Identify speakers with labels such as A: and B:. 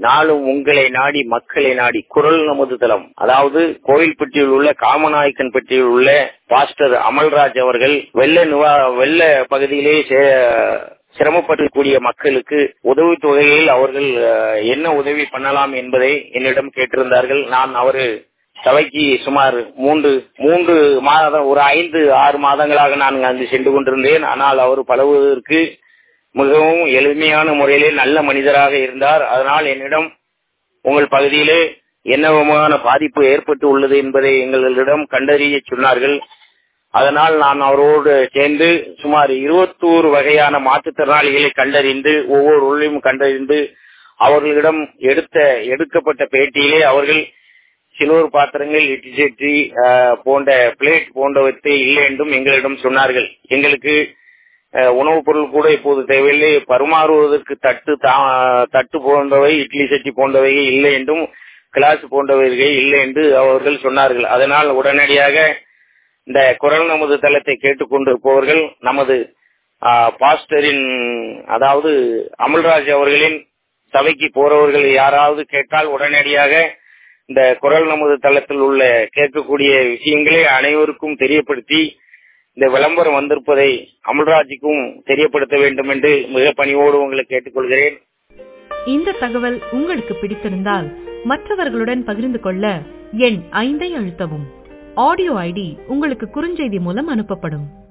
A: நாளும் உங்களை நாடி மக்களை நாடி குரல் நமது தளம் அதாவது கோயில்பட்டியில் உள்ள காமநாயக்கன்பட்டியில் உள்ள பாஸ்டர் அமல்ராஜ் அவர்கள் வெள்ள நிவா வெள்ள பகுதியிலே சிரமப்படக்கூடிய மக்களுக்கு உதவி தொகையில் அவர்கள் என்ன உதவி பண்ணலாம் என்பதை என்னிடம் கேட்டிருந்தார்கள் நான் அவரு சபைக்கு சுமார் மூன்று மூன்று மாதம் ஒரு ஐந்து ஆறு மாதங்களாக நான் அங்கு சென்று கொண்டிருந்தேன் ஆனால் அவர் பழகுவதற்கு மிகவும் எளிமையான முறையிலே நல்ல மனிதராக இருந்தார் அதனால் என்னிடம் உங்கள் பகுதியிலே என்ன விதமான பாதிப்பு ஏற்பட்டு உள்ளது என்பதை எங்களிடம் கண்டறிய சொன்னார்கள் அதனால் நான் அவரோடு சேர்ந்து சுமார் இருபத்தோரு வகையான மாற்றுத்திறனாளிகளை கண்டறிந்து ஒவ்வொரு உள்ளையும் கண்டறிந்து அவர்களிடம் எடுத்த எடுக்கப்பட்ட பேட்டியிலே அவர்கள் சில்வர் பாத்திரங்கள் இட்லி சட்டி போன்ற பிளேட் போன்றவற்றை இல்லை என்றும் எங்களிடம் சொன்னார்கள் எங்களுக்கு உணவுப் பொருள் கூட இப்போது தேவையில்லை பரிமாறுவதற்கு தட்டு தட்டு போன்றவை இட்லி சட்டி போன்றவை இல்லை என்றும் கிளாஸ் போன்றவைகள் இல்லை என்று அவர்கள் சொன்னார்கள் அதனால் உடனடியாக இந்த குரல் நமது தளத்தை கேட்டுக்கொண்டிருப்பவர்கள் நமது பாஸ்டரின் அதாவது அமல்ராஜ் அவர்களின் சபைக்கு போறவர்கள் யாராவது கேட்டால் உடனடியாக இந்த குரல் நமது தளத்தில் உள்ள கேட்கக்கூடிய விஷயங்களை அனைவருக்கும் தெரியப்படுத்தி இந்த விளம்பரம் வந்திருப்பதை அமல்ராஜுக்கும் தெரியப்படுத்த வேண்டும் என்று மிக பணிவோடு உங்களை கேட்டுக்கொள்கிறேன்
B: இந்த தகவல் உங்களுக்கு பிடித்திருந்தால் மற்றவர்களுடன் பகிர்ந்து கொள்ள எண் ஐந்தை அழுத்தவும் ஆடியோ ஐடி உங்களுக்கு குறுஞ்செய்தி மூலம் அனுப்பப்படும்